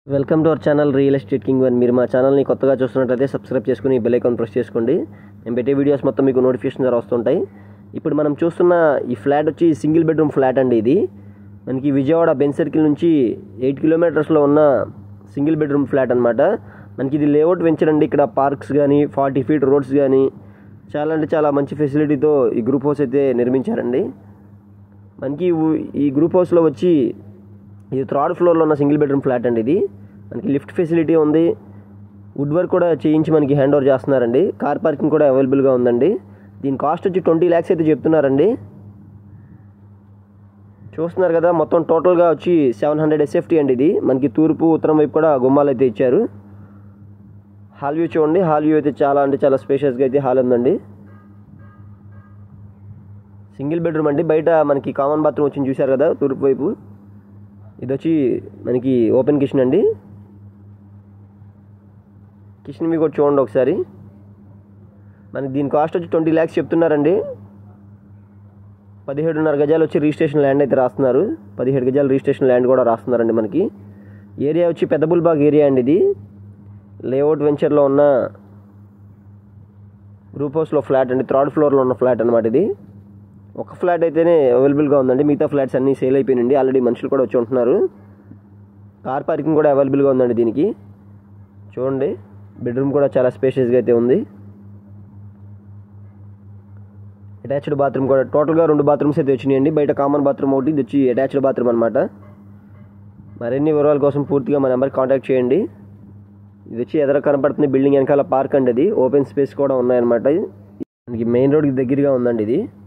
welcome to our channel real estate king one మీరు మా ఛానల్ని కొత్తగా చూస్తున్నట్లయితే సబ్స్క్రైబ్ చేసుకుని బెల్ ఐకాన్ ప్రెస్ చేసుకోండి నేను పెట్టే వీడియోస్ మొత్తం మీకు నోటిఫికేషన్ ద్వారా వస్తుంటాయి ఇప్పుడు మనం చూస్తున్న ఈ ఫ్లాట్ వచ్చి సింగిల్ బెడ్రూమ్ ఫ్లాట్ అండి ఇది మనకి విజయవాడ బెన్ సర్కిల్ నుంచి ఎయిట్ కిలోమీటర్స్లో ఉన్న సింగిల్ బెడ్రూమ్ ఫ్లాట్ అనమాట మనకి ఇది లేఅవుట్ వెంచర్ అండి ఇక్కడ పార్క్స్ కానీ ఫార్టీ ఫీట్ రోడ్స్ కానీ చాలా అంటే చాలా మంచి ఫెసిలిటీతో ఈ గ్రూప్ హౌస్ అయితే నిర్మించారండి మనకి ఊ- ఈ గ్రూప్ హౌస్లో వచ్చి ఇది థర్డ్ ఫ్లోర్లో ఉన్న సింగిల్ బెడ్రూమ్ ఫ్లాట్ అండి ఇది మనకి లిఫ్ట్ ఫెసిలిటీ ఉంది వుడ్ వర్క్ కూడా చేయించి మనకి హ్యాండ్ ఓవర్ చేస్తున్నారండి కార్ పార్కింగ్ కూడా అవైలబుల్గా ఉందండి దీని కాస్ట్ వచ్చి ట్వంటీ ల్యాక్స్ అయితే చెప్తున్నారండి చూస్తున్నారు కదా మొత్తం టోటల్గా వచ్చి సెవెన్ హండ్రెడ్ ఎస్ఎఫ్టీ అండి ఇది మనకి తూర్పు ఉత్తరం వైపు కూడా గుమ్మాలు అయితే ఇచ్చారు హాల్ వ్యూ చూడండి హాల్ వ్యూ అయితే చాలా అంటే చాలా స్పేషియస్గా అయితే హాల్ ఉందండి సింగిల్ బెడ్రూమ్ అండి బయట మనకి కామన్ బాత్రూమ్ వచ్చింది చూశారు కదా తూర్పు వైపు ఇది వచ్చి మనకి ఓపెన్ కిచెన్ అండి కిచెన్ మీకు కూడా చూడండి ఒకసారి మనకి దీని కాస్ట్ వచ్చి ట్వంటీ ల్యాక్స్ చెప్తున్నారండి పదిహేడున్నర గజాలు వచ్చి రిజిస్ట్రేషన్ ల్యాండ్ అయితే రాస్తున్నారు పదిహేడు గజాలు రిజిస్ట్రేషన్ ల్యాండ్ కూడా రాస్తున్నారండి మనకి ఏరియా వచ్చి పెద్ద బుల్బాగ్ ఏరియా అండి ఇది లేఅవుట్ వెంచర్లో ఉన్న గ్రూప్ హౌస్లో ఫ్లాట్ అండి థర్డ్ ఫ్లోర్లో ఉన్న ఫ్లాట్ అనమాట ఇది ఒక ఫ్లాట్ అయితేనే అవైలబుల్గా ఉందండి మిగతా ఫ్లాట్స్ అన్నీ సేల్ అయిపోయినండి ఆల్రెడీ మనుషులు కూడా వచ్చి ఉంటున్నారు కార్ పార్కింగ్ కూడా అవైలబుల్గా ఉందండి దీనికి చూడండి బెడ్రూమ్ కూడా చాలా స్పేషియస్గా అయితే ఉంది అటాచ్డ్ బాత్రూమ్ కూడా టోటల్గా రెండు బాత్రూమ్స్ అయితే వచ్చినాయండి బయట కామన్ బాత్రూమ్ ఒకటి ఇది వచ్చి అటాచ్డ్ బాత్రూమ్ అనమాట మరిన్ని వివరాల కోసం పూర్తిగా మా నెంబర్ కాంటాక్ట్ చేయండి ఇది వచ్చి ఎదర కనపడుతుంది బిల్డింగ్ వెనకాల పార్క్ అండి అది ఓపెన్ స్పేస్ కూడా ఉన్నాయన్నమాట మనకి మెయిన్ రోడ్కి దగ్గరగా ఉందండి ఇది